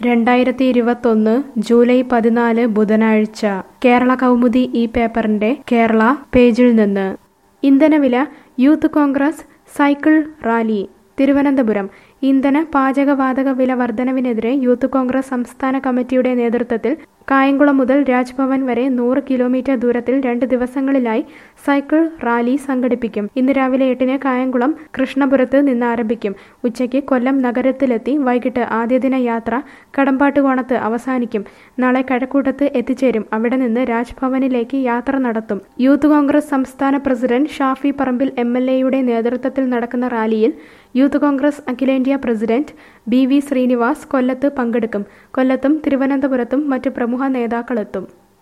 രണ്ടായിരത്തി ഇരുപത്തൊന്ന് ജൂലൈ പതിനാല് ബുധനാഴ്ച കേരള കൗമുദി ഈ പേപ്പറിന്റെ കേരള പേജിൽ നിന്ന് ഇന്ധനവില യൂത്ത് കോൺഗ്രസ് സൈക്കിൾ റാലി തിരുവനന്തപുരം ഇന്ധന പാചകവാതക വില വർധനവിനെതിരെ യൂത്ത് കോൺഗ്രസ് സംസ്ഥാന കമ്മിറ്റിയുടെ നേതൃത്വത്തിൽ കായംകുളം മുതൽ രാജ്ഭവൻ വരെ നൂറ് കിലോമീറ്റർ ദൂരത്തിൽ രണ്ട് ദിവസങ്ങളിലായി സൈക്കിൾ റാലി സംഘടിപ്പിക്കും ഇന്ന് രാവിലെ എട്ടിന് കായംകുളം കൃഷ്ണപുരത്ത് നിന്ന് ആരംഭിക്കും ഉച്ചയ്ക്ക് കൊല്ലം നഗരത്തിലെത്തി വൈകിട്ട് ആദ്യദിന യാത്ര കടമ്പാട്ടുകോണത്ത് അവസാനിക്കും നാളെ കഴക്കൂട്ടത്ത് എത്തിച്ചേരും അവിടെ നിന്ന് രാജ്ഭവനിലേക്ക് യാത്ര നടത്തും യൂത്ത് കോൺഗ്രസ് സംസ്ഥാന president Shafi Parambil M L എയുടെ നേതൃത്വത്തിൽ നടക്കുന്ന റാലിയിൽ യൂത്ത് കോൺഗ്രസ് അഖിലേന്ത്യാ പ്രസിഡന്റ് ബി വി ശ്രീനിവാസ് കൊല്ലത്ത് പങ്കെടുക്കും കൊല്ലത്തും തിരുവനന്തപുരത്തും മറ്റ് പ്രമുഖ നേതാക്കളെത്തും